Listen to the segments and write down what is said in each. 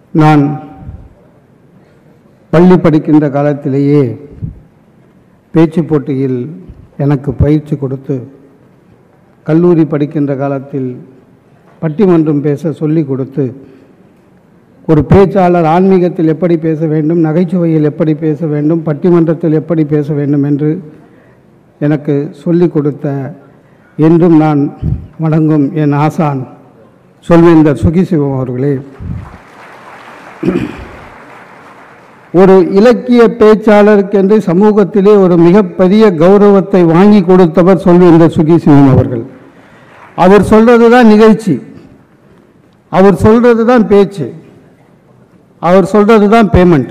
நான் பள்ளி படிக்கின்ற காலத்திலேயே பேச்சு போட்டியில் எனக்கு பயிற்சி கொடுத்து கல்லூரி படிக்கின்ற காலத்தில் பட்டிமன்றம் பேச சொல்லிக் கொடுத்து ஒரு பேச்சாளர் ஆன்மீகத்தில் எப்படி பேச வேண்டும் நகைச்சுவையில் எப்படி பேச வேண்டும் பட்டிமன்றத்தில் எப்படி பேச வேண்டும் என்று எனக்கு சொல்லிக் கொடுத்த என்றும் நான் வணங்கும் என் ஆசான் சொல்வேந்தர் சுகிசிவம் அவர்களே ஒரு இலக்கிய பேச்சாளருக்கென்று சமூகத்திலே ஒரு மிகப்பெரிய கௌரவத்தை வாங்கி கொடுத்தவர் சொல்வேந்தர் சுகிசிவம் அவர்கள் அவர் சொல்றது தான் நிகழ்ச்சி அவர் சொல்றது தான் பேச்சு அவர் சொல்றது தான் பேமெண்ட்டு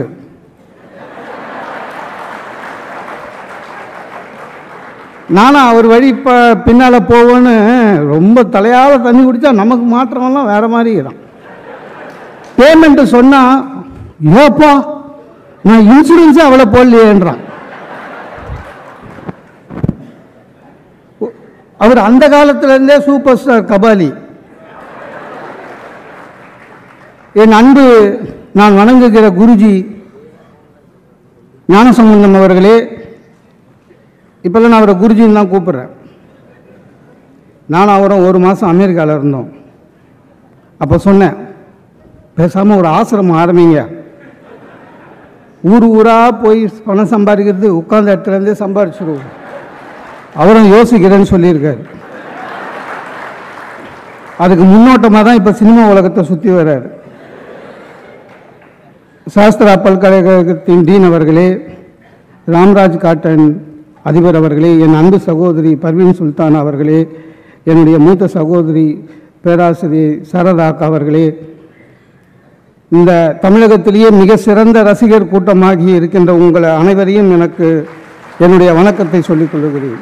நானும் அவர் வழி இப்போ பின்னால் போவேன்னு ரொம்ப தலையால் தண்ணி குடித்தா நமக்கு மாற்றமெல்லாம் வேற மாதிரி தான் பேமெண்ட்டு சொன்னால் ஏப்பா நான் இன்சூரன்ஸே அவ்வளோ போடலையேன்றான் அவர் அந்த காலத்திலேருந்தே சூப்பர் ஸ்டார் கபாலி என் அன்பு நான் வணங்குகிற குருஜி ஞானசம்பந்தம் அவர்களே இப்போல்லாம் நான் அவரை குருஜின்னு தான் கூப்பிட்றேன் நானும் அவரும் ஒரு மாதம் அமெரிக்காவில் இருந்தோம் அப்போ சொன்னேன் பேசாமல் ஒரு ஆசிரமம் ஆரம்பிங்க ஊர் ஊராக போய் பணம் சம்பாதிக்கிறது உட்கார்ந்த இடத்துலேருந்தே சம்பாரிச்சிருவோம் அவரும் யோசிக்கிறேன்னு சொல்லியிருக்காரு அதுக்கு முன்னோட்டமாக தான் இப்போ சினிமா உலகத்தை சுற்றி வர்றாரு சாஸ்திரா பல்கலைக்கழகத்தின் டீன் அவர்களே ராம்ராஜ் காட்டன் அதிபர் அவர்களே என் அன்பு சகோதரி பர்வீன் சுல்தான் அவர்களே என்னுடைய மூத்த சகோதரி பேராசிரியர் சரதாக் அவர்களே இந்த தமிழகத்திலேயே மிக சிறந்த ரசிகர் கூட்டமாகி இருக்கின்ற உங்களை அனைவரையும் எனக்கு என்னுடைய வணக்கத்தை சொல்லிக் கொள்கிறேன்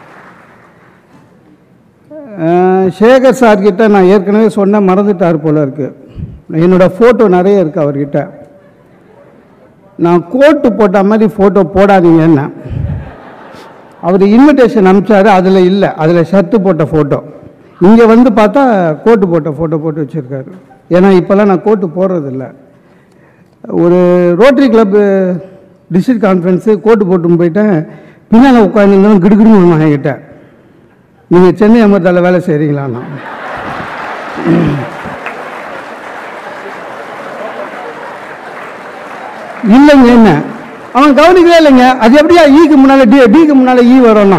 அஹ், சேகர் சார்கிட்ட நான் ஏற்கனவே சொன்ன மறந்துட்டார் போல இருக்கு என்னோட ஃபோட்டோ நிறைய இருக்கு அவர்கிட்ட நான் கோட்டு போட்ட மாதிரி ஃபோட்டோ போடாதீங்கன்னா அவர் இன்விடேஷன் அனுப்பிச்சாரு அதில் இல்லை அதில் ஷர்ட்டு போட்ட ஃபோட்டோ இங்கே வந்து பார்த்தா கோட்டு போட்ட ஃபோட்டோ போட்டு வச்சுருக்காரு ஏன்னா இப்போல்லாம் நான் கோட்டு போடுறதில்ல ஒரு rotary club district conference coat போட்டு போயிட்டேன் பின்னால் உட்காந்துருந்தாலும் கிடுகிடுன்னு வாங்கிட்ட நீங்கள் சென்னை அமர்தால வேலை செய்கிறீங்களாண்ணா இல்லைங்க என்ன அவன் கவனிக்கவே இல்லைங்க அது எப்படியா ஈக்கு முன்னால டி டிக்கு முன்னால ஈ வரும்னா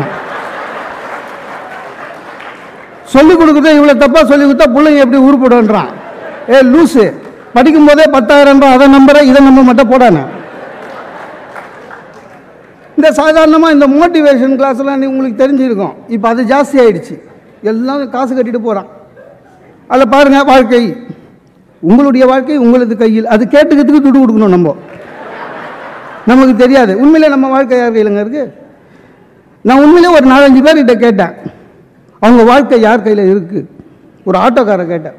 சொல்லி கொடுக்குறத இவ்வளோ தப்பா சொல்லி கொடுத்தா பிள்ளைங்க எப்படி உருப்படுன்றான் ஏ லூசு படிக்கும் போதே பத்தாயிரம் ரூபாய் அதை நம்புற இதை நம்ப மட்டும் போடானே இந்த சாதாரணமாக இந்த மோட்டிவேஷன் கிளாஸ்லாம் நீ உங்களுக்கு தெரிஞ்சிருக்கும் இப்போ அது ஜாஸ்தி ஆயிடுச்சு எல்லாம் காசு கட்டிட்டு போகிறான் அதில் பாருங்க வாழ்க்கை உங்களுடைய வாழ்க்கை உங்களது கையில் அது கேட்டுக்கிறதுக்கு துட்டு கொடுக்கணும் நம்ம நமக்கு தெரியாது உண்மையிலே நம்ம வாழ்க்கை யார் கையிலங்க இருக்கு நான் உண்மையிலே ஒரு நாலஞ்சு பேர்கிட்ட கேட்டேன் அவங்க வாழ்க்கை யார் கையில் இருக்கு ஒரு ஆட்டோக்கார கேட்டேன்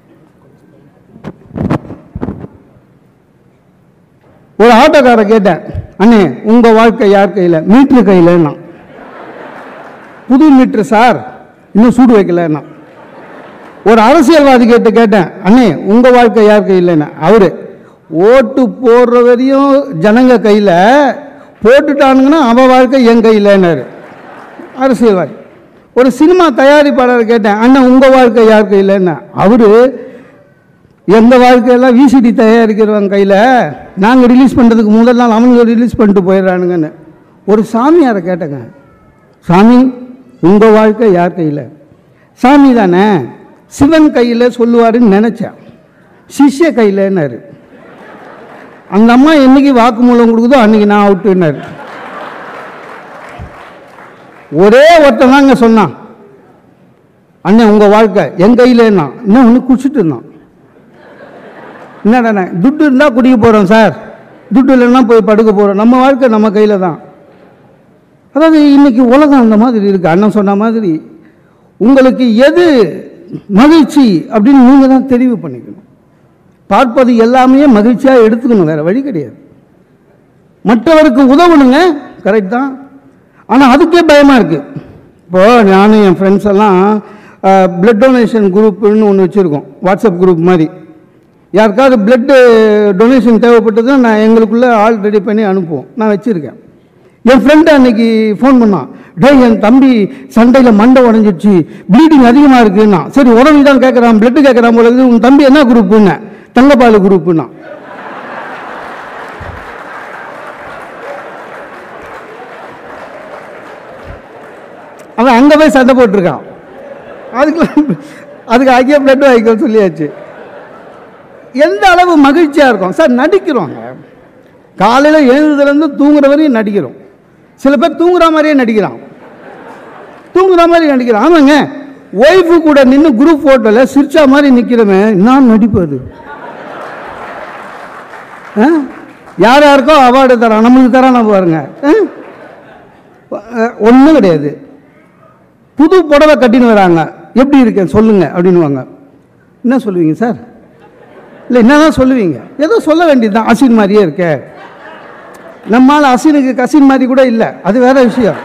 ஒரு ஆட்டோக்கார கேட்டேன் அண்ணே உங்க வாழ்க்கை யார் கையில் மீட்ரு கையிலன்னா புது மீட்ரு சார் இன்னும் சூடு வைக்கலன்னா ஒரு அரசியல்வாதி கேட்டு கேட்டேன் அண்ணே உங்க வாழ்க்கை யார் கையிலன்னா அவரு ஓட்டு போடுற வரையும் ஜனங்க கையில் போட்டுட்டானுங்கன்னா அவன் வாழ்க்கை என் கையிலன்னாரு அரசியல்வாதி ஒரு சினிமா தயாரிப்பாளர் கேட்டேன் அண்ணன் உங்க வாழ்க்கை யார் கையிலன்னா அவரு எங்க வாழ்க்கையெல்லாம் விசிடி தயாரிக்கிறவங்க கையில் நாங்கள் ரிலீஸ் பண்ணுறதுக்கு முதல் நாள் அவங்க ரிலீஸ் பண்ணிட்டு போயிடுறானுங்கன்னு ஒரு சாமியாரை கேட்டேங்க சாமி உங்கள் வாழ்க்கை யார் கையில் சாமி தானே சிவன் கையில் சொல்லுவாருன்னு நினச்சேன் சிஷ்ய கையிலன்னாரு அந்த அம்மா என்னைக்கு வாக்குமூலம் கொடுக்குதோ அன்னைக்கு நான் அவுட்டுன்னாரு ஒரே ஒருத்தன் தாங்க சொன்னான் அண்ணன் உங்கள் வாழ்க்கை என் கையில் என்ன இன்னும் ஒன்று குடிச்சிட்டு இருந்தான் என்னடா துட்டு இருந்தால் குடிக்க போகிறோம் சார் துட்டு இல்லைன்னா போய் படுக்க போகிறோம் நம்ம வாழ்க்கை நம்ம கையில் தான் அதாவது இன்னைக்கு உலகம் அந்த மாதிரி இருக்குது அண்ணன் சொன்ன மாதிரி உங்களுக்கு எது மகிழ்ச்சி அப்படின்னு நீங்கள் தான் தெரிவு பண்ணிக்கணும் பார்ப்பது எல்லாமே மகிழ்ச்சியாக எடுத்துக்கணும் வேறு வழி கிடையாது மற்றவருக்கு உதவணுங்க கரெக்ட் தான் ஆனால் அதுக்கே பயமாக இருக்குது இப்போது நானும் என் ஃப்ரெண்ட்ஸ் எல்லாம் பிளட் டொனேஷன் குரூப்னு ஒன்று வச்சுருக்கோம் வாட்ஸ்அப் குரூப் மாதிரி யாருக்காவது பிளட்டு டொனேஷன் தேவைப்பட்டதுன்னா நான் எங்களுக்குள்ளே ஆள் ரெடி பண்ணி அனுப்புவோம் நான் வச்சுருக்கேன் என் ஃப்ரெண்டு அன்னைக்கு ஃபோன் பண்ணான் டேய் என் தம்பி சண்டையில் மண்டை உடஞ்சிடுச்சு ப்ளீடிங் அதிகமாக இருக்குன்னா சரி உடனே தான் கேட்குறான் பிளட்டு கேட்குறான் போல இருக்குது உன் தம்பி என்ன குரூப்புன்னு தங்கப்பால் குரூப்புன்னா அவன் அங்கே போய் சண்டை போட்டிருக்கான் அதுக்கு அதுக்கு ஐயா பிளட் வாங்கிக்க சொல்லியாச்சு எந்த அளவு மகிழ்ச்சியாக இருக்கும் சார் நடிக்கிறோங்க காலையில் எழுந்ததுலேருந்து தூங்குற வரையும் நடிக்கிறோம் சில பேர் தூங்குற மாதிரியே நடிக்கிறான் தூங்குற மாதிரி நடிக்கிறான் ஆமாங்க ஒய்ஃபு கூட நின்று குரூப் ஃபோட்டோவில் சிரிச்சா மாதிரி நிற்கிறவன் நான் நடிப்பது யார் யாருக்கோ அவார்டு தரான் நம்மளுக்கு தரான பாருங்க ஒன்றும் கிடையாது புது புடவை கட்டின்னு வராங்க எப்படி இருக்கேன் சொல்லுங்க அப்படின்னுவாங்க என்ன சொல்லுவீங்க சார் இல்லை என்னதான் சொல்லுவீங்க ஏதோ சொல்ல வேண்டியதுதான் அசின் மாதிரியே இருக்க நம்மால் அசினுக்கு கசின் மாதிரி கூட இல்லை அது வேற விஷயம்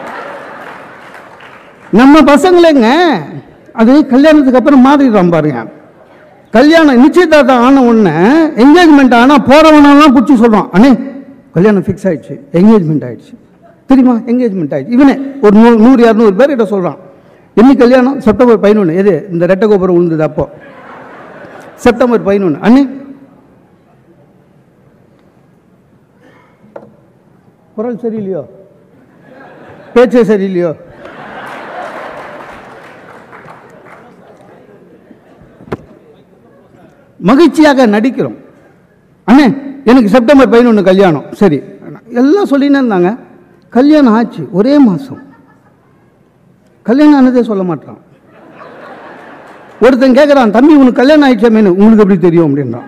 நம்ம பசங்களேங்க அது கல்யாணத்துக்கு அப்புறம் மாறிடுறோம் பாருங்க கல்யாணம் நிச்சயதார்த்தம் ஆன உடனே என்கேஜ்மெண்ட் ஆனால் போகிறவனெல்லாம் பிடிச்சி சொல்கிறான் அண்ணே கல்யாணம் ஃபிக்ஸ் ஆயிடுச்சு என்கேஜ்மெண்ட் ஆயிடுச்சு தெரியுமா என்கேஜ்மெண்ட் ஆயிடுச்சு இவனே ஒரு நூறு நூறு இரநூறு பேர் கிட்ட சொல்கிறான் என்னைக்கு கல்யாணம் செப்டம்பர் பதினொன்று எது இந்த ரெட்டை கோபுரம் விழுந்தது அப்போ செப்டம்பர் பதினொன்று அண்ணே குரல் சரியில்லையோ பேச்சே சரியில்லையோ மகிழ்ச்சியாக நடிக்கிறோம் அண்ணே எனக்கு செப்டம்பர் பதினொன்று கல்யாணம் சரி எல்லாம் சொல்லின்னு இருந்தாங்க கல்யாணம் ஆச்சு ஒரே மாதம் கல்யாணம் ஆனதே சொல்ல மாட்டான் ஒருத்தன் கேட்குறான் தம்பி உனக்கு கல்யாணம் ஆயிடுச்சா மேனு உங்களுக்கு எப்படி தெரியும் அப்படின்றான்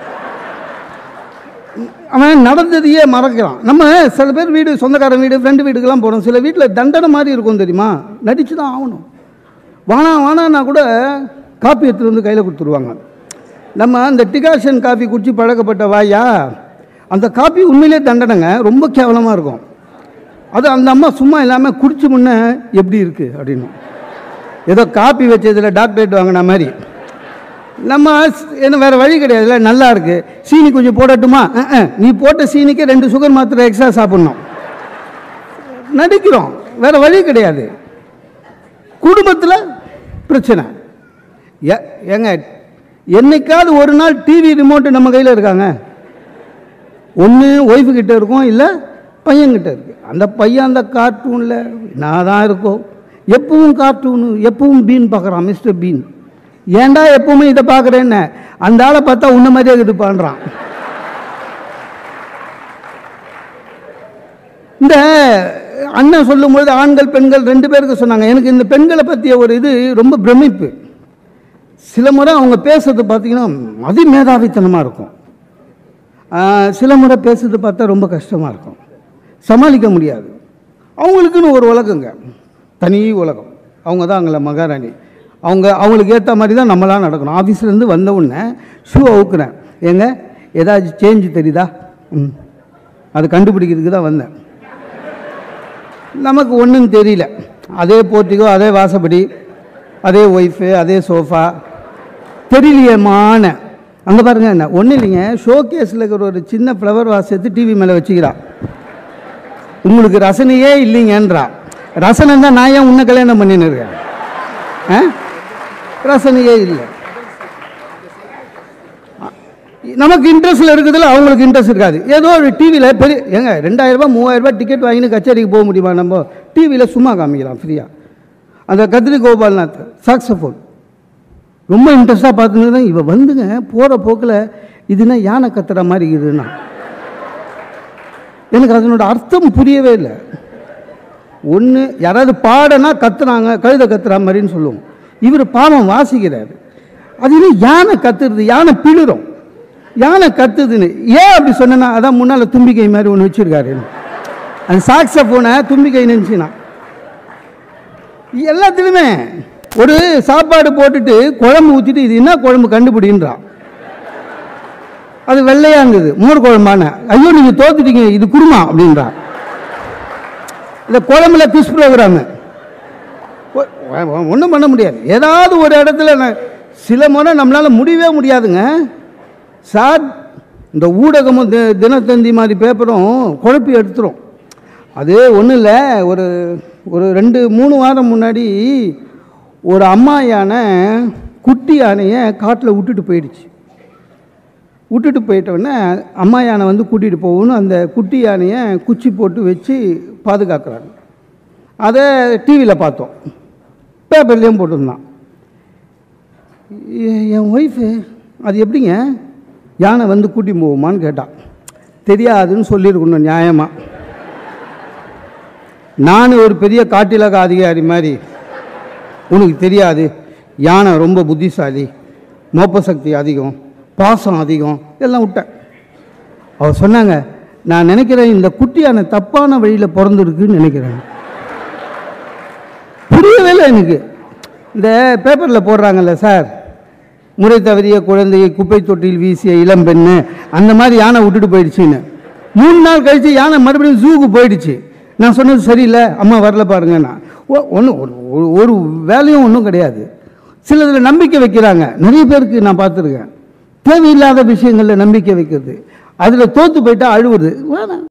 அவன் நடந்ததையே மறக்கிறான் நம்ம சில பேர் வீடு சொந்தக்காரன் வீடு ஃப்ரெண்டு வீட்டுக்கெல்லாம் போகிறோம் சில வீட்டில் தண்டனை மாதிரி இருக்கும் தெரியுமா நடிச்சு தான் ஆகணும் வானா வானான்னா கூட காப்பி எடுத்துகிட்டு வந்து கையில் கொடுத்துருவாங்க நம்ம அந்த டிகாஷன் காஃபி குடிச்சு பழக்கப்பட்ட வாயா அந்த காப்பி உண்மையிலே தண்டனைங்க ரொம்ப கேவலமாக இருக்கும் அது அந்த அம்மா சும்மா இல்லாமல் குடிச்சு முன்ன எப்படி இருக்குது அப்படின்னு ஏதோ காப்பி வச்சதில் டாக்டரேட் வாங்கின மாதிரி நம்ம ஸ்- என்ன வேறு வழி கிடையாதுல்ல நல்லா இருக்கு சீனி கொஞ்சம் போடட்டுமா அஹ், அஹ். நீ போட்ட சீனிக்கே ரெண்டு சுகர் மாத்திரை எக்ஸ்ட்ரா சாப்பிட்ணும் நடிக்கிறோம் வேற வழி கிடையாது குடும்பத்தில் பிரச்சனை ஏ- ஏங்க என்னைக்காவது ஒரு நாள் டிவி ரிமோட்டு நம்ம கையில் இருக்காங்க ஒன்று ஒய்ஃபு கிட்ட இருக்கும் இல்லை பையன்கிட்ட இருக்கு அந்த பையன் அந்த கார்ட்டூனில் நான் தான் இருக்கும் எப்பவும் கார்ட்டூனு எப்பவும் பீன் பார்க்குறான் மிஸ்டர் பீன் ஏன்டா எப்பவுமே இதை பார்க்குறேன்னு அந்த ஆளை பார்த்தா உன்ன மாதிரியே இது பண்ணுறான் இந்த அண்ணன் சொல்லும்பொழுது ஆண்கள் பெண்கள் ரெண்டு பேருக்கு சொன்னாங்க எனக்கு இந்த பெண்களை பற்றிய ஒரு இது ரொம்ப பிரமிப்பு சில முறை அவங்க பேசுறது பார்த்தீங்கன்னா அதிமேதாவித்தனமாக இருக்கும் ஆஹ் சில முறை பேசுறது பார்த்தா ரொம்ப கஷ்டமாக இருக்கும் சமாளிக்க முடியாது அவங்களுக்குன்னு ஒரு உலகங்க தனி உலகம் அவங்க தான் அங்கே மகாராணி அவங்க அவங்களுக்கு ஏற்ற மாதிரி தான் நம்மளாம் நடக்கணும் ஆஃபீஸ்லேருந்து வந்த உடனே ஷூ அவுக்குறேன் ஏங்க ஏதாச்சும் சேஞ்சு தெரியுதா ம் அது கண்டுபிடிக்கிறதுக்கு தான் வந்தேன் நமக்கு ஒன்றும் தெரியல அதே போர்ட்டிகோ அதே வாசப்படி அதே ஒய்ஃபு அதே சோஃபா தெரியலையேமான அங்கே பாருங்க என்ன ஒன்றும் இல்லைங்க ஷோ கேஸில் இருக்கிற ஒரு சின்ன ஃப்ளவர் வாஸ் எடுத்து டிவி மேலே வச்சுக்கிறா உங்களுக்கு ரசனையே இல்லைங்கன்றா ரசனை தான் நான் ஏன் உன்னை கல்யாணம் பண்ணின்னு இருக்கேன் ஆ? ரசனையே இல்லை நமக்கு இன்ட்ரெஸ்ட்ல இருக்குதுல அவங்களுக்கு இன்ட்ரெஸ்ட் இருக்காது ஏதோ ஒரு டிவியில் பெரிய ஏங்க ரெண்டாயிரம் ரூபாய் மூவாயிரம் ரூபாய் டிக்கெட் வாங்கின்னு கச்சேரிக்கு போக முடியுமா நம்ம டிவியில் சும்மா காமிக்கலாம் ஃப்ரீயாக அந்த கத்ரி கோபால்நாத் சாக்ஸஃபோன் ரொம்ப இன்ட்ரெஸ்டாக பார்த்துன்னு தான் இவ வந்துங்க போகிற போக்கில் இதுனா யானை கத்துற மாதிரி இருக்குதுன்னா எனக்கு அதனோட அர்த்தம் புரியவே இல்லை ஒன்று யாராவது பாடனா கத்துறாங்க கழுத கத்துற மாதிரின்னு சொல்லுவோம் இவர் பாவம் வாசிக்கிறாரு அது இன்னும் யானை கத்துறது யானை பிளிரும் யானை கத்துதுன்னு ஏன் அப்படி சொன்னேன்னா அதான் முன்னால் தும்பிக்கை மாதிரி ஒன்று வச்சிருக்காரு அந்த சாக்ஸஃபோனை தும்பிக்கை நினச்சினா எல்லாத்துலேயுமே ஒரு சாப்பாடு போட்டுட்டு குழம்பு ஊற்றிட்டு இது என்ன குழம்பு கண்டுபிடின்றான் அது வெள்ளையா இருந்தது மோர் குழம்பான ஐயோ நீங்கள் தோத்துட்டீங்க இது குருமா அப்படின்றா இந்த குழம்புல ஃபிஷ் ப்ரோக்ராமு ஒன்றும் பண்ண முடியாது ஏதாவது ஒரு இடத்துல நான் சில முறை நம்மளால் முடியவே முடியாதுங்க சார் இந்த ஊடகமும் தி- தினத்தந்தி மாதிரி பேப்பரும் குழப்பி எடுத்துரும் அது ஒன்றும் இல்லை ஒரு ஒரு ரெண்டு மூணு வாரம் முன்னாடி ஒரு அம்மா யானை குட்டி யானையை காட்டில் விட்டுட்டு போயிடுச்சு விட்டுட்டு போயிட்டோடனே அம்மா யானை வந்து கூட்டிகிட்டு போகணும் அந்த குட்டி யானையை குச்சி போட்டு வச்சு பாதுகாக்கிறாங்க அதை டிவியில் பார்த்தோம் பேப்பர்லேயும் போட்டிருந்தான் எ- என் ஒய்ஃபு அது எப்படிங்க யானை வந்து கூட்டி போகுமான்னு கேட்டான் தெரியாதுன்னு சொல்லியிருக்கணும் நியாயமாக நான் ஒரு பெரிய காட்டிலக அதிகாரி மாதிரி உனக்கு தெரியாது யானை ரொம்ப புத்திசாலி மோப்ப சக்தி அதிகம் பாசம் அதிகம் எல்லாம் விட்டேன் அவ சொன்னாங்க நான் நினைக்கிறேன் இந்த குட்டி யானை தப்பான வழியில் பிறந்திருக்குன்னு நினைக்கிறேன் புரியவே இல்லை எனக்கு இந்த பேப்பரில் போடுறாங்கல்ல சார் முறை தவறிய குழந்தையை குப்பை தொட்டியில் வீசிய இளம் பெண்ணு அந்த மாதிரி யானை விட்டுட்டு போயிடுச்சுன்னு மூணு நாள் கழித்து யானை மறுபடியும் ஜூக்கு போயிடுச்சு நான் சொன்னது சரியில்லை அம்மா வரல பாருங்கண்ணா ஒன்றும் ஒரு ஒரு வேலையும் ஒன்றும் கிடையாது சிலதில் நம்பிக்கை வைக்கிறாங்க நிறைய பேருக்கு நான் பார்த்துருக்கேன் தேவையில்லாத விஷயங்களில் நம்பிக்கை வைக்கிறது அதில் தோற்று போயிட்டா அழுவுது வேணாம்